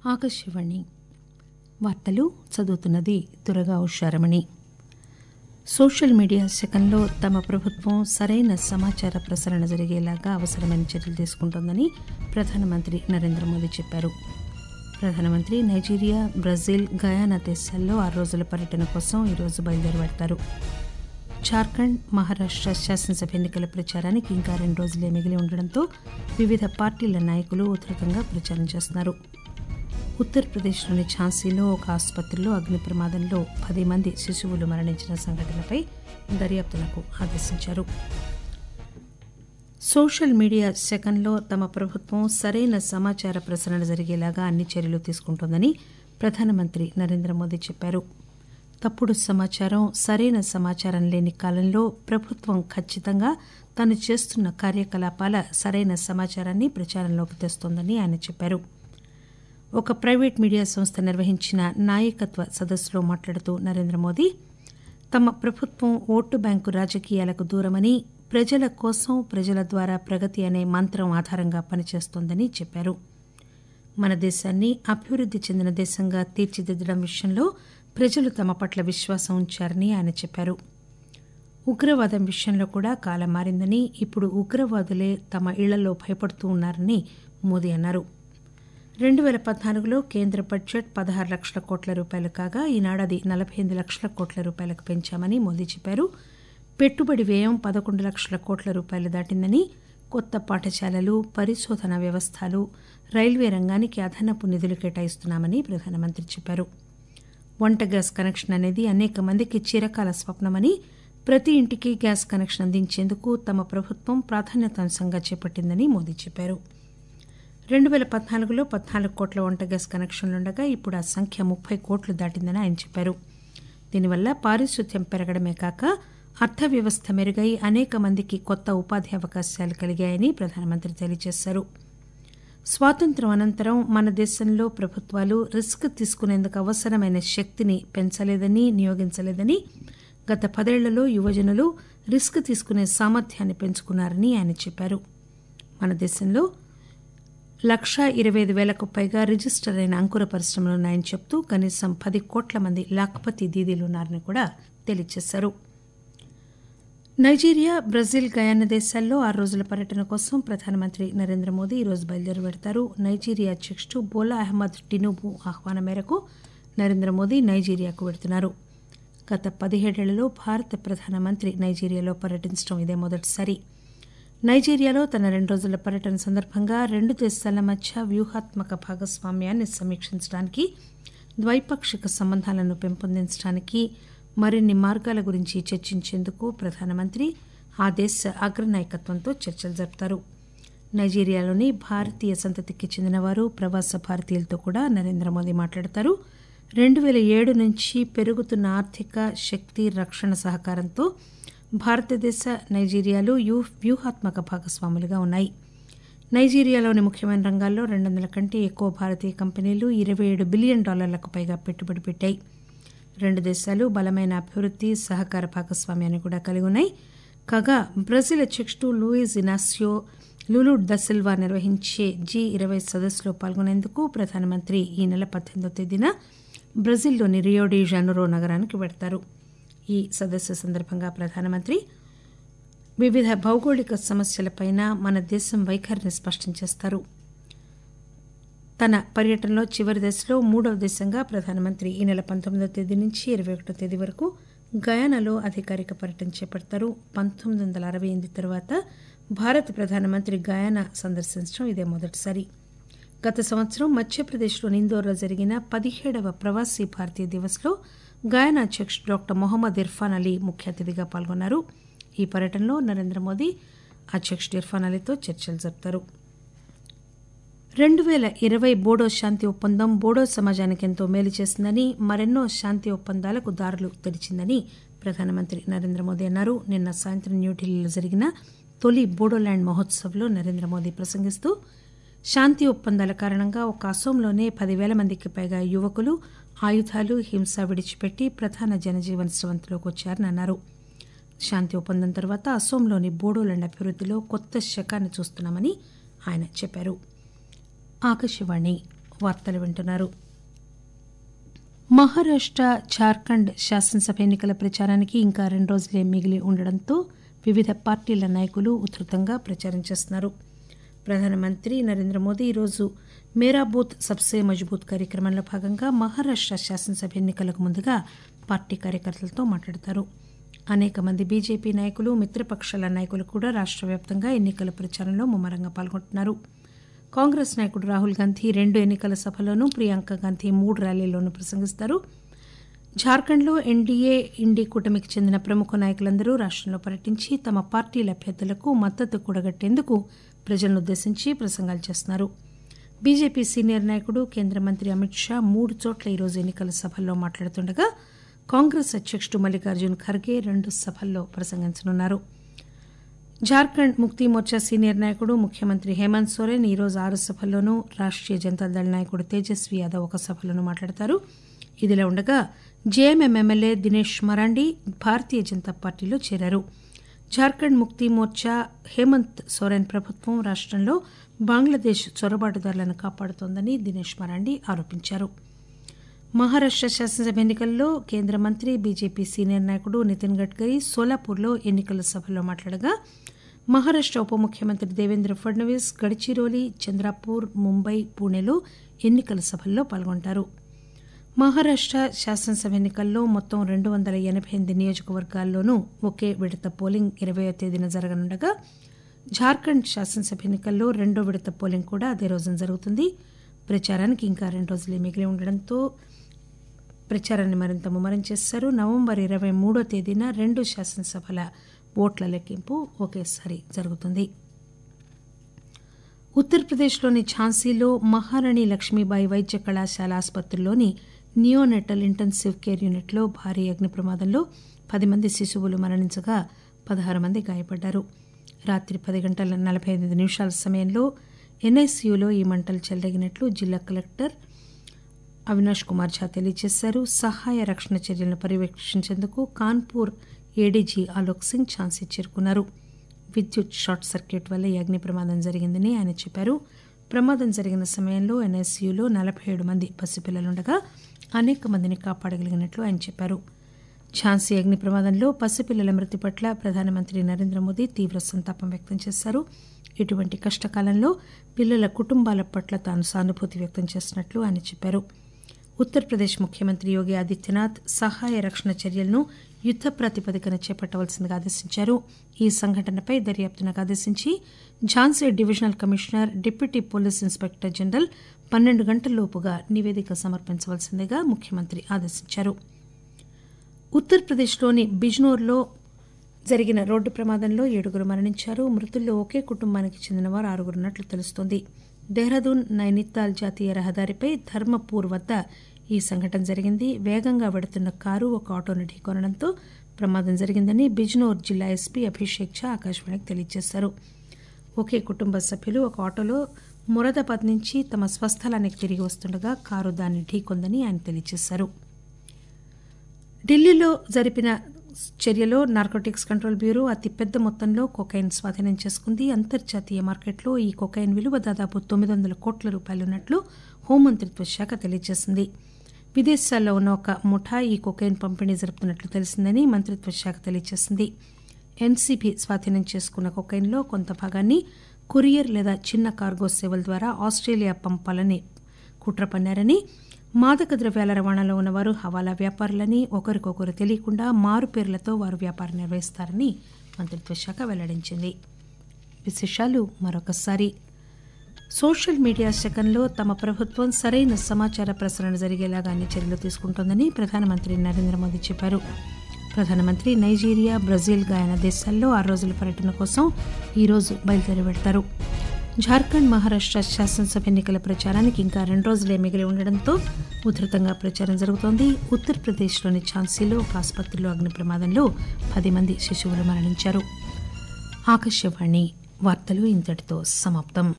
ఆకాశవాణి వార్తలు చదువుతున్నది Durga Usharamani social media శకంలో తమ ప్రభుత్వం సరైన సమాచార ప్రసరణ జరిగేలాగా అవసరమైన చర్యలు తీసుకుంటోందని ప్రధానమంత్రి నరేంద్ర మోదీ చెప్పారు ప్రధానమంత్రి నైజీరియా బ్రెజిల్ గయానా దేశాల్లో ఆరు రోజుల పర్యటన కోసం ఈరోజు బయలుదేరి వెడతారు జార్ఖండ్ మహారాష్ట శాసనసభ ఎన్నికల ప్రచారానికి ఇంకా రెండు రోజులే మిగిలి ఉండడంతో వివిధ పార్టీల నాయకులు ఉధృతంగా ప్రచారం చేస్తున్నారు ఉత్తరప్రదేశ్లోని ఝాన్సీలో ఒక ఆసుపత్రిలో అగ్ని ప్రమాదంలో పది మంది శిశువులు మరణించిన సంఘటనపై దర్యాప్తునకు ఆదేశించారు సోషల్ మీడియా శకంలో తమ ప్రభుత్వం సరైన సమాచార ప్రసరణ జరిగేలాగా అన్ని చర్యలు తీసుకుంటోందని ప్రధానమంత్రి నరేంద్ర మోదీ చెప్పారు తప్పుడు సమాచారం సరైన సమాచారం లేని కాలంలో ప్రభుత్వం ఖచ్చితంగా తాను చేస్తున్న కార్యకలాపాల సరైన సమాచారాన్ని ప్రచారంలోకి తెస్తోందని ఆయన చెప్పారు ఒక ప్రైవేట్ మీడియా సంస్థ నిర్వహించిన నాయకత్వ సదస్సులో మాట్లాడుతూ నరేంద్ర మోదీ తమ ప్రభుత్వం ఓటు బ్యాంకు రాజకీయాలకు దూరమని ప్రజల కోసం ప్రజల ద్వారా ప్రగతి అనే మంత్రం ఆధారంగా పనిచేస్తోందని చెప్పారు మన దేశాన్ని అభివృద్ది చెందిన దేశంగా తీర్చిదిద్దడం విషయంలో ప్రజలు తమ పట్ల విశ్వాసం ఉంచారని ఆయన చెప్పారు ఉగ్రవాదం విషయంలో కూడా కాలం మారిందని ఇప్పుడు ఉగ్రవాదులే తమ ఇళ్లలో భయపడుతూ ఉన్నారని మోదీ అన్నారు రెండు పేల పద్నాలుగులో కేంద్ర బడ్జెట్ పదహారు లక్షల కోట్ల రూపాయలు కాగా ఈనాడది నలబై ఎనిమిది లక్షల కోట్ల రూపాయలకు పెంచామని మోదీ చెప్పారు పెట్టుబడి వ్యయం పదకొండు లక్షల కోట్ల రూపాయలు దాటిందని కొత్త పాఠశాలలు పరిశోధన వ్యవస్థలు రైల్వే రంగానికి అదనపు నిధులు కేటాయిస్తున్నామని ప్రధానమంత్రి చెప్పారు వంట గ్యాస్ కనెక్షన్ అనేది అనేక మందికి చిరకాల స్వప్నమని ప్రతి ఇంటికి గ్యాస్ కనెక్షన్ అందించేందుకు తమ ప్రభుత్వం ప్రాధాన్యతాంశంగా చేపట్టిందని మోదీ చెప్పారు రెండు పేల పద్నాలుగులో పద్నాలుగు కోట్ల వంట గ్యాస్ కనెక్షన్లుండగా ఇప్పుడు ఆ సంఖ్య ముప్పై కోట్లు దాటిందని ఆయన చెప్పారు దీనివల్ల పారిశుద్ధ్యం పెరగడమే కాక అర్థవ్యవస్థ మెరుగై అనేక మందికి కొత్త ఉపాధి అవకాశాలు కలిగాయని ప్రధానమంత్రి తెలియజేశారు స్వాతంత్ర్యం అనంతరం మన దేశంలో ప్రభుత్వాలు రిస్క్ తీసుకునేందుకు అవసరమైన శక్తిని పెంచలేదని నియోగించలేదని గత పదేళ్లలో యువజనులు రిస్క్ తీసుకునే సామర్థ్యాన్ని పెంచుకున్నారని ఆయన చెప్పారు మన దేశంలో లక్షా ఇరవై ఐదు వేలకు పైగా రిజిస్టర్ అయిన అంకుర పరిశ్రమలున్నాయని చెప్తూ కనీసం పది కోట్ల మంది లాక్పతి దీదీలున్నారని కూడా తెలియజేశారు నైజీరియా బ్రెజిల్ గయానా దేశాల్లో ఆరు రోజుల పర్యటన కోసం ప్రధానమంత్రి నరేంద్ర మోదీ ఈరోజు బయలుదేరి పెడతారు నైజీరియా అధ్యకుడు బోలా అహ్మద్ టినుబు ఆహ్వానం మేరకు నరేంద్ర మోదీ నైజీరియాకు వెడుతున్నారు గత పదిహేడేళ్లలో భారత ప్రధానమంత్రి నైజీరియాలో పర్యటించడం ఇదే మొదటిసారి నైజీరియాలో తన రెండు రోజుల పర్యటన సందర్భంగా రెండు దేశాల మధ్య వ్యూహాత్మక భాగస్వామ్యాన్ని సమీక్షించడానికి ద్వైపాక్షిక సంబంధాలను పెంపొందించడానికి మరిన్ని మార్గాల గురించి చర్చించేందుకు ప్రధానమంత్రి ఆ దేశ అగ్రనాయకత్వంతో చర్చలు జరుపుతారు నైజీరియాలోని భారతీయ సంతతికి చెందిన వారు ప్రవాస భారతీయులతో కూడా నరేంద్ర మోదీ మాట్లాడతారు రెండు పేల ఏడు నుంచి పెరుగుతున్న ఆర్థిక శక్తి రక్షణ సహకారంతో భారతదేశ నైజీరియాలు యూ వ్యూహాత్మక భాగస్వాములుగా ఉన్నాయి నైజీరియాలోని ముఖ్యమైన రంగాల్లో రెండు వందల కంటే ఎక్కువ భారతీయ కంపెనీలు ఇరవై ఏడు బిలియన్ డాలర్లకు పైగా పెట్టుబడి పెట్టాయి రెండు దేశాలు బలమైన అభివృద్ది సహకార భాగస్వామ్యాన్ని కూడా కలిగి ఉన్నాయి కాగా బ్రెజిల్ అధ్యకుడు లూయిజ్ ఇనాసియో లులు దసిల్వా నిర్వహించే జీ ఇరవై సదస్సులో పాల్గొనేందుకు ప్రధానమంత్రి ఈ నెల పద్దెనిమిదో తేదీన బ్రెజిల్లోని రియోడి జనరో నగరానికి వెడతారు ఈ సదస్సు సందర్భంగా ప్రధానమంత్రి వివిధ భౌగోళిక సమస్యలపైన మన దేశం వైఖరిని స్పష్టం చేస్తారు తన పర్యటనలో చివరి దశలో మూడవ దేశంగా ప్రధానమంత్రి ఈ నెల పంతొమ్మిదవ తేదీ నుంచి ఇరవై ఒకటో తేదీ వరకు గయానాలో అధికారిక పర్యటన చేపడతారు పంతొమ్మిది వందల అరవై ఎనిమిది తర్వాత భారత ప్రధానమంత్రి గయానా సందర్శించడం ఇదే మొదటిసారి గత సంవత్సరం మధ్యప్రదేశ్లోని ఇందోర్లో జరిగిన పదిహేడవ ప్రవాసీ భారతీయ దివస్లో గయానా అధ్యకుడు డాక్టర్ మొహమ్మద్ ఇర్ఫాన్ అలీ ముఖ్య అతిథిగా పాల్గొన్నారు ఈ పర్యటనలో నరేంద్ర మోదీ అధ్యకుడు ఇర్ఫాన్ అలీతో చర్చలు జరుపుతారు రెండు పేల ఇరవై బోడో శాంతి ఒప్పందం బోడో సమాజానికి ఎంతో మేలు చేసిందని మరెన్నో శాంతి ఒప్పందాలకు దారులు తెరిచిందని ప్రధానమంత్రి నరేంద్ర మోదీ అన్నారు నిన్న సాయంత్రం న్యూఢిల్లీలో జరిగిన తొలి బోడోల్యాండ్ మహోత్సవ్లో నరేంద్ర మోదీ ప్రసంగిస్తూ శాంతి ఒప్పందాల కారణంగా ఒక అసోంలోనే పదివేల మందికి పైగా యువకులు ఆయుధాలు హింస విడిచిపెట్టి ప్రధాన జనజీవన స్రవంతిలోకి వచ్చారని అన్నారు శాంతి ఒప్పందం తర్వాత అసోంలోని బోడోల్యాండ్ అభివృద్దిలో కొత్త శకాన్ని చూస్తున్నామని ఆయన చెప్పారు ఆకాశవాణి వార్తలు వింటున్నారు మహారాష్ట జార్ఖండ్ శాసనసభ ఎన్నికల ప్రచారానికి ఇంకా రెండు రోజులే మిగిలి ఉండడంతో వివిధ పార్టీల నాయకులు ఉధృతంగా ప్రచారం చేస్తున్నారు ప్రధానమంత్రి నరేంద్ర మోదీ ఈరోజు మేరా బూత్ సబ్సే మజ్బూత్ కార్యక్రమంలో భాగంగా మహారాష్ట శాసనసభ ఎన్నికలకు ముందుగా పార్టీ కార్యకర్తలతో మాట్లాడతారు అనేక మంది బీజేపీ నాయకులు మిత్రపక్షాల నాయకులు కూడా రాష్ట వ్యాప్తంగా ఎన్నికల ప్రచారంలో ముమ్మరంగా పాల్గొంటున్నారు కాంగ్రెస్ నాయకుడు రాహుల్ గాంధీ రెండు ఎన్నికల సభల్లోనూ ప్రియాంక గాంధీ మూడు ర్యాలీల్లోనూ ప్రసంగిస్తారు జార్ఖండ్లో ఎన్డీఏ ఇండీ కూటమికి చెందిన ప్రముఖ నాయకులందరూ రాష్టంలో పర్యటించి తమ పార్టీల అభ్యర్థులకు మద్దతు కూడగట్టేందుకు ప్రజలనుద్దేశించి ప్రసంగాలు చేస్తున్నారు బీజేపీ సీనియర్ నాయకుడు కేంద్ర మంత్రి అమిత్ షా మూడు చోట్ల ఈరోజు ఎన్నికల సభల్లో మాట్లాడుతుండగా కాంగ్రెస్ అధ్యకుడు మల్లికార్జున్ ఖర్గే రెండు సభల్లో ప్రసంగించనున్నారు జార్ఖండ్ ముక్తి మోర్చా సీనియర్ నాయకుడు ముఖ్యమంత్రి హేమంత్ సోరెన్ ఈరోజు ఆరు సభల్లోనూ రాష్టీయ జనతాదళ నాయకుడు తేజస్వీ యాదవ్ ఒక సభలోనూ మాట్లాడతారు ఇదిలా ఉండగా జేఎంఎం ఎమ్మెల్యే దినేష్ మరాండి భారతీయ జనతా పార్టీలో చేరారు జార్ఖండ్ ముక్తి మోర్చా హేమంత్ సోరెన్ ప్రభుత్వం రాష్టంలో బంగ్లాదేశ్ చొరబాటుదారులను కాపాడుతోందని దినేష్ మరాండి ఆరోపించారు మహారాష్ట శాసనసభ ఎన్నికల్లో కేంద్ర మంత్రి బీజేపీ సీనియర్ నాయకుడు నితిన్ గడ్కరీ సోలాపూర్లో ఎన్నికల సభల్లో మాట్లాడగా మహారాష్ట ఉప ముఖ్యమంత్రి దేవేంద్ర ఫడ్నవీస్ గడ్చిరోలి చంద్రాపూర్ ముంబై పూణేలో ఎన్నికల సభల్లో పాల్గొంటారు మహారాష్ట శాసనసభ ఎన్నికల్లో మొత్తం రెండు వందల ఎనబై ఎనిమిది నియోజకవర్గాల్లోనూ ఒకే విడత పోలింగ్ ఇరవయో తేదీన జరగనుండగా జార్ఖండ్ శాసనసభ ఎన్నికల్లో రెండో విడత పోలింగ్ కూడా అదే రోజున జరుగుతుంది ప్రచారానికి ఇంకా రెండు రోజులే మిగిలి ఉండడంతో ప్రచారాన్ని మరింత ముమ్మరం చేశారు నవంబర్ ఇరవై మూడో తేదీన రెండు శాసనసభల ఓట్ల లెక్కింపు ఒకేసారి జరుగుతుంది ఉత్తరప్రదేశ్లోని ఝాన్సీలో మహారాణి లక్ష్మీబాయి వైద్య కళాశాల ఆసుపత్రిలోని నియోనెటల్ ఇంటెన్సివ్ కేర్ యూనిట్లో భారీ అగ్ని ప్రమాదంలో పది మంది శిశువులు మరణించగా పదహారు మంది గాయపడ్డారు రాత్రి పది గంటల నలభై ఎనిమిది నిమిషాల సమయంలో ఎన్ఐసియులో ఈ మంటలు చెలరేగినట్లు జిల్లా కలెక్టర్ అవినాష్ కుమార్ ఝా తెలియజేశారు సహాయ రక్షణ చర్యలను పర్యవేక్షించేందుకు కాన్పూర్ ఏడీజీ ఆలోక్ సింగ్ ఝాన్సీ చేరుకున్నారు విద్యుత్ షార్ట్ సర్క్యూట్ వల్ల ఈ అగ్ని ప్రమాదం జరిగిందని ఆయన చెప్పారు ప్రమాదం జరిగిన సమయంలో ఎన్ఐసియులో నలభై ఏడు మంది పసిపిల్లలుండగా అనేక మందిని కాపాడగలిగినట్లు ఆయన చెప్పారు ఝాన్సీ అగ్ని ప్రమాదంలో పసిపిల్లల మృతి పట్ల ప్రధానమంత్రి నరేంద్ర మోదీ తీవ్ర సంతాపం వ్యక్తం చేశారు ఇటువంటి కష్టకాలంలో పిల్లల కుటుంబాల పట్ల తాను సానుభూతి వ్యక్తం చేస్తున్నట్లు ఆయన చెప్పారు ఉత్తరప్రదేశ్ ముఖ్యమంత్రి యోగి ఆదిత్యనాథ్ సహాయ రక్షణ చర్యలను యుద్ద ప్రాతిపదికన చేపట్టవలసిందిగా ఆదేశించారు ఈ సంఘటనపై దర్యాప్తునకు ఆదేశించి Jhansi divisional commissioner deputy police inspector general పన్నెండు గంటల్లోపుగా నివేదిక సమర్పించవలసిందిగా ముఖ్యమంత్రి ఆదేశించారు ఉత్తరప్రదేశ్లోని బిజ్నోర్లో జరిగిన రోడ్డు ప్రమాదంలో ఏడుగురు మరణించారు మృతుల్లో ఒకే కుటుంబానికి చెందిన వారు ఆరుగురున్నట్లు తెలుస్తోంది దెహ్రాదూన్ నైనితాల్ జాతీయ రహదారిపై ధర్మపూర్ వద్ద ఈ సంఘటన జరిగింది వేగంగా వెడుతున్న కారు ఒక ఆటోను ఢీకొనడంతో ప్రమాదం జరిగిందని బిజ్నోర్ జిల్లా ఎస్పీ అభిషేక్ ఝా ఆకాశవాణికి తెలియజేశారు ఒకే కుటుంబ సభ్యులు ఒక ఆటోలో మురదాబాద్ నుంచి తమ స్వస్థలానికి తిరిగి వస్తుండగా కారు దాన్ని ఢీకొందని ఆయన తెలియజేశారు ఢిల్లీలో జరిపిన చర్యలో నార్కోటిక్స్ కంట్రోల్ బ్యూరో అతిపెద్ద మొత్తంలో కొకైన్ స్వాధీనం చేసుకుంది అంతర్జాతీయ మార్కెట్లో ఈ కొకైన్ విలువ దాదాపు తొమ్మిది వందల కోట్ల రూపాయలున్నట్లు హోంమంత్రిత్వ శాఖ తెలియజేసింది విదేశాల్లో ఉన్న ఒక ముఠా ఈ కొకైన్ పంపిణీ జరుపుతున్నట్లు తెలిసిందని మంత్రిత్వ శాఖ తెలియజేసింది ఎన్సీబీ స్వాధీనం చేసుకున్న కొకైన్లో కొంత భాగాన్ని కొరియర్ లేదా చిన్న కార్గో సేవల ద్వారా ఆస్ట్రేలియా పంపాలని కుట్ర పన్నారని మాదక ద్రవ్యాల రవాణాలో ఉన్నవారు హవాలా వ్యాపారులని ఒకరికొకరు తెలియకుండా మారు పేర్లతో వారు వ్యాపారం నిర్వహిస్తారని మంత్రిత్వ శాఖ వెల్లడించింది విశేషాలు మరొకసారి సోషల్ మీడియా శకంలో తమ ప్రభుత్వం సరైన సమాచార ప్రసరణ జరిగేలాగా అన్ని చర్యలు తీసుకుంటోందని ప్రధానమంత్రి నరేంద్ర మోదీ చెప్పారు ప్రధానమంత్రి నైజీరియా బ్రెజిల్ గాయన దేశాల్లో ఆరు రోజుల పర్యటన కోసం ఈరోజు బయలుదేరి వెళ్తారు జార్ఖండ్ మహారాష్ట శాసనసభ ఎన్నికల ప్రచారానికి ఇంకా రెండు రోజులే మిగిలి ఉండడంతో ఉధృతంగా ప్రచారం జరుగుతోంది ఉత్తరప్రదేశ్లోని ఝాన్సీలో ఒక ఆసుపత్రిలో అగ్ని ప్రమాదంలో పది మంది శిశువులు మరణించారు ఆకాశవాణి వార్తలు ఇంతటితో సమాప్తం